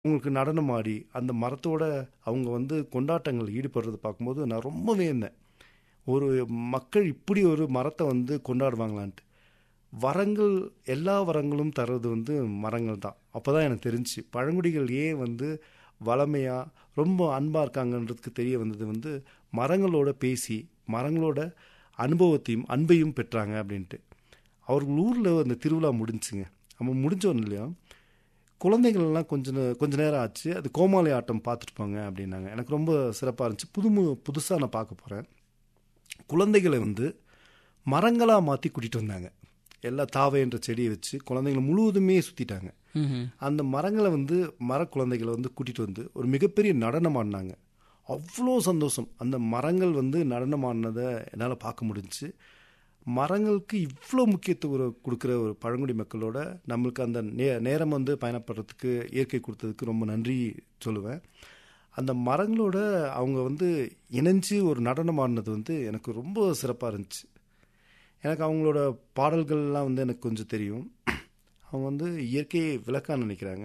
உங்களுக்கு நடனம் ஆடி அந்த மரத்தோட அவங்க வந்து கொண்டாட்டங்கள் ஈடுபடுறது பார்க்கும்போது நான் ரொம்ப வியந்தேன் ஒரு மக்கள் இப்படி ஒரு மரத்தை வந்து கொண்டாடுவாங்களான்ட்டு வரங்கள் எல்லா வரங்களும் தர்றது வந்து மரங்கள் தான் அப்போ தான் எனக்கு தெரிஞ்சு பழங்குடிகள் ஏன் வந்து வளமையாக ரொம்ப அன்பாக இருக்காங்கன்றதுக்கு தெரிய வந்தது வந்து மரங்களோட பேசி மரங்களோட அனுபவத்தையும் அன்பையும் பெற்றாங்க அப்படின்ட்டு அவர்கள் ஊரில் அந்த திருவிழா முடிஞ்சுங்க நம்ம முடிஞ்சோன்னு இல்லையா குழந்தைகள் எல்லாம் கொஞ்ச நே- கொஞ்ச நேரம் ஆச்சு அது கோமாளி ஆட்டம் பார்த்துருப்பாங்க அப்படின்னாங்க எனக்கு ரொம்ப சிறப்பாக இருந்துச்சு புதுமு புதுசாக நான் பார்க்க போகிறேன் குழந்தைகளை வந்து மரங்களாக மாற்றி கூட்டிகிட்டு வந்தாங்க எல்லா தாவைன்ற செடியை வச்சு குழந்தைங்களை முழுவதுமே சுற்றிட்டாங்க ம்ஹும். அந்த மரங்களை வந்து மர குழந்தைகளை வந்து கூட்டிகிட்டு வந்து ஒரு மிகப்பெரிய நடனம் ஆடினாங்க அவ்வளோ சந்தோஷம் அந்த மரங்கள் வந்து நடனம் ஆடினதை என்னால் பார்க்க முடிஞ்சுச்சு மரங்களுக்கு இவ்வளோ முக்கியத்துவம் கொடுக்குற ஒரு பழங்குடி மக்களோட நம்மளுக்கு அந்த நே நேரம் வந்து பயணப்படுறதுக்கு இயற்கை கொடுத்ததுக்கு ரொம்ப நன்றி சொல்லுவேன் அந்த மரங்களோட அவங்க வந்து இணைஞ்சு ஒரு நடனம் ஆடினது வந்து எனக்கு ரொம்ப சிறப்பாக இருந்துச்சு எனக்கு அவங்களோட பாடல்கள்லாம் வந்து எனக்கு கொஞ்சம் தெரியும் அவங்க வந்து இயற்கையை விளக்கா நினைக்கிறாங்க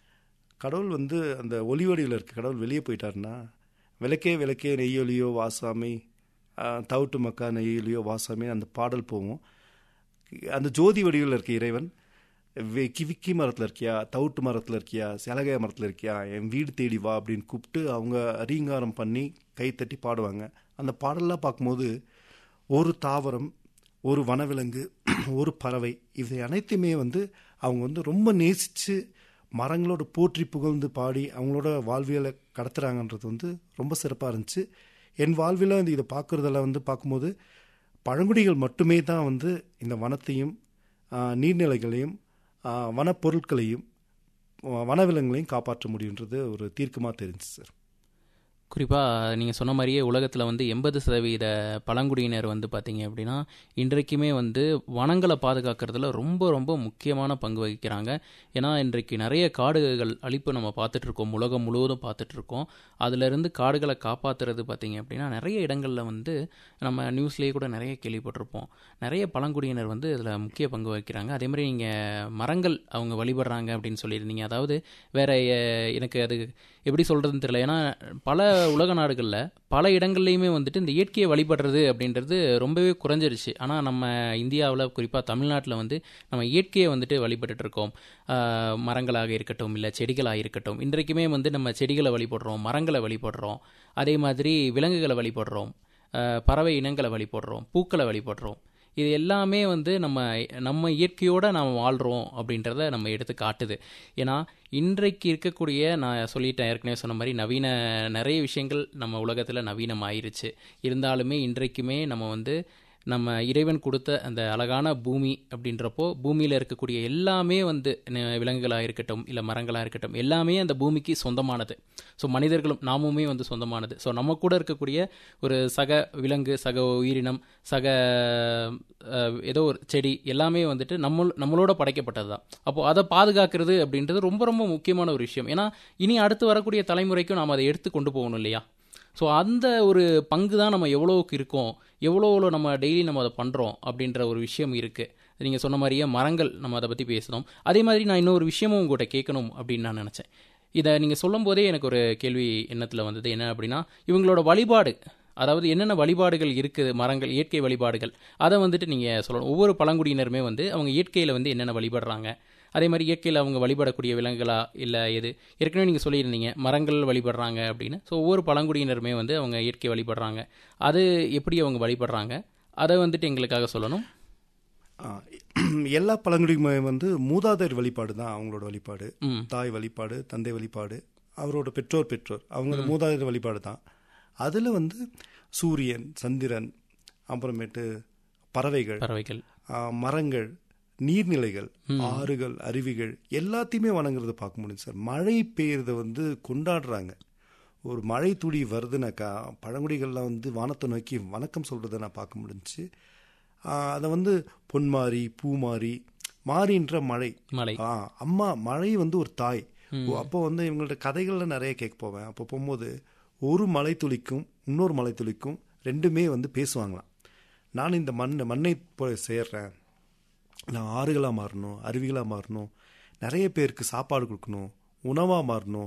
கடவுள் வந்து அந்த ஒளிவடிவில் இருக்க கடவுள் வெளியே போயிட்டாருன்னா விளக்கே விளக்கே நெய்யொலியோ வாசாமி ஆஹ், தவிட்டு மக்கா நெய்யொலியோ வாசாமி அந்த பாடல் போவோம் அந்த ஜோதி வடிவில் இருக்க இறைவன் வே- கிவிக்கி மரத்தில் இருக்கியா தவிட்டு மரத்தில் இருக்கியா சிலகை மரத்தில் இருக்கியா என் வீடு தேடி வா அப்படின்னு கூப்பிட்டு அவங்க ரீங்காரம் பண்ணி கை தட்டி பாடுவாங்க அந்த பாடல்லாம் பார்க்கும்போது ஒரு தாவரம் ஒரு வனவிலங்கு ஒரு பறவை இவை அனைத்தையுமே வந்து அவங்க வந்து ரொம்ப நேசித்து மரங்களோட போற்றி புகழ்ந்து பாடி அவங்களோட வாழ்வியலை கடத்துறாங்கன்றது வந்து ரொம்ப சிறப்பாக இருந்துச்சு என் வாழ்வில் வந்து இதை பார்க்குறதெல்லாம் வந்து பார்க்கும்போது பழங்குடிகள் மட்டுமே தான் வந்து இந்த வனத்தையும் ஆ, நீர்நிலைகளையும் ஆ, வனப்பொருட்களையும் ஆ, வனவிலங்குகளையும் காப்பாற்ற முடியுன்றது ஒரு தீர்க்கமாக தெரிஞ்சு சார் குறிப்பாக நீங்கள் சொன்ன மாதிரியே உலகத்தில் வந்து எண்பது சதவீத பழங்குடியினர் வந்து பார்த்தீங்க அப்படின்னா இன்றைக்குமே வந்து வனங்களை பாதுகாக்கிறதுல ரொம்ப ரொம்ப முக்கியமான பங்கு வகிக்கிறாங்க ஏன்னா இன்றைக்கு நிறைய காடுகள் அழிப்பு நம்ம பார்த்துட்ருக்கோம் உலகம் முழுவதும் பார்த்துட்ருக்கோம் அதிலிருந்து காடுகளை காப்பாற்றுறது பார்த்தீங்க அப்படின்னா நிறைய இடங்களில் வந்து நம்ம நியூஸ்லேயே கூட நிறைய கேள்விப்பட்டிருப்போம் நிறைய பழங்குடியினர் வந்து இதில் முக்கிய பங்கு வகிக்கிறாங்க அதே மாதிரி நீங்கள் மரங்கள் அவங்க வழிபடுறாங்க அப்படின்னு சொல்லியிருந்தீங்க அதாவது வேற அஹ், எனக்கு அது எப்படி சொல்கிறதுன்னு தெரியல ஏன்னா பல உலக நாடுகளில் பல இடங்கள்லையுமே வந்துட்டு இந்த இயற்கையை வழிபடுறது அப்படின்றது ரொம்பவே குறைஞ்சிருச்சு ஆனால் நம்ம இந்தியாவில் குறிப்பாக தமிழ்நாட்டில் வந்து நம்ம இயற்கையை வந்துட்டு வழிபட்டுட்டு இருக்கோம் ஆஹ், மரங்களாக இருக்கட்டும் இல்லை செடிகளாக இருக்கட்டும் இன்றைக்குமே வந்து நம்ம செடிகளை வழிபடுறோம் மரங்களை வழிபடுறோம் அதே மாதிரி விலங்குகளை வழிபடுறோம் ஆஹ், பறவை இனங்களை வழிபடுறோம் பூக்களை வழிபடுறோம் இது எல்லாமே வந்து நம்ம நம்ம இயற்கையோட நாம் வாழ்கிறோம் அப்படின்றத நம்ம எடுத்து காட்டுது ஏன்னா இன்றைக்கு இருக்கக்கூடிய நான் சொல்லிட்டேன் ஏற்கனவே சொன்ன மாதிரி நவீன நிறைய விஷயங்கள் நம்ம உலகத்தில் நவீனம் ஆயிருச்சு இருந்தாலுமே இன்றைக்குமே நம்ம வந்து நம்ம இறைவன் கொடுத்த அந்த அழகான பூமி அப்படின்றப்போ பூமியில் இருக்கக்கூடிய எல்லாமே வந்து ந- விலங்குகளாக இருக்கட்டும் இல்லை மரங்களாக இருக்கட்டும் எல்லாமே அந்த பூமிக்கு சொந்தமானது ஸோ மனிதர்களும் நாமுமே வந்து சொந்தமானது ஸோ நம்ம கூட இருக்கக்கூடிய ஒரு சக விலங்கு சக உயிரினம் சக அஹ், ஏதோ ஒரு செடி எல்லாமே வந்துட்டு நம்ம நம்மளோட படைக்கப்பட்டது தான் அப்போ அதை பாதுகாக்கிறது அப்படின்றது ரொம்ப ரொம்ப முக்கியமான ஒரு விஷயம் ஏன்னா இனி அடுத்து வரக்கூடிய தலைமுறைக்கும் நாம் அதை எடுத்து கொண்டு போகணும் இல்லையா ஸோ அந்த ஒரு பங்கு தான் நம்ம எவ்வளோவுக்கு இருக்கோம் எவ்வளோ எவ்வளோ நம்ம டெய்லி நம்ம அதை பண்ணுறோம் அப்படின்ற ஒரு விஷயம் இருக்குது நீங்கள் சொன்ன மாதிரியே மரங்கள் நம்ம அதை பற்றி பேசணும் அதே மாதிரி நான் இன்னொரு விஷயமும் உங்கள்கிட்ட கேட்கணும் அப்படின்னு நான் நினச்சேன் இதை நீங்கள் சொல்லும் போதே எனக்கு ஒரு கேள்வி எண்ணத்தில் வந்தது என்ன அப்படின்னா இவங்களோட வழிபாடு அதாவது என்னென்ன வழிபாடுகள் இருக்குது மரங்கள் இயற்கை வழிபாடுகள் அதை வந்துட்டு நீங்கள் சொல்லணும் ஒவ்வொரு பழங்குடியினருமே வந்து அவங்க இயற்கையில் வந்து என்னென்ன வழிபடுறாங்க அதே மாதிரி இயற்கையில் அவங்க வழிபடக்கூடிய விலங்குகளா இல்லை எது ஏற்கனவே நீங்கள் சொல்லியிருந்தீங்க மரங்கள் வழிபடுறாங்க அப்படின்னு ஸோ ஒவ்வொரு பழங்குடியினருமே வந்து அவங்க இயற்கை வழிபடுறாங்க அது எப்படி அவங்க வழிபடுறாங்க அதை வந்துட்டு எங்களுக்காக சொல்லணும் ஆ, எல்லா பழங்குடியுமே வந்து மூதாதையர் வழிபாடு தான் அவங்களோட வழிபாடு ம் தாய் வழிபாடு தந்தை வழிபாடு அவரோட பெற்றோர் பெற்றோர் அவங்க மூதாதையர் வழிபாடு தான் அதில் வந்து சூரியன் சந்திரன் அப்புறமேட்டு பறவைகள் பறவைகள் ஆ, மரங்கள் நீர்நிலைகள் ஆறுகள் அருவிகள் எல்லாத்தையுமே வணங்குறத பார்க்க முடியும் சார் மழை பெய்யறத வந்து கொண்டாடுறாங்க ஒரு மழை துளி வருதுனாக்கா பழங்குடிகள்லாம் வந்து வானத்தை நோக்கி வணக்கம் சொல்கிறத நான் பார்க்க முடிஞ்சுச்சு ஆ, அதை வந்து பொன்மாரி பூமாரி மாறின்ற மழை மலை ஆ அம்மா மழை வந்து ஒரு தாய் ஓ, அப்போ வந்து இவங்கள்ட்ட கதைகள்ல நிறைய கேட்க போவேன் அப்போ போகும்போது ஒரு மலை துளிக்கும் இன்னொரு மலை துளிக்கும் ரெண்டுமே வந்து பேசுவாங்களாம் நான் இந்த மண் மண்ணை போய் சேர்றேன் நான் ஆறுகளாக மாறணும் அருவிகளாக மாறணும் நிறைய பேருக்கு சாப்பாடு கொடுக்கணும் உணவாக மாறணும்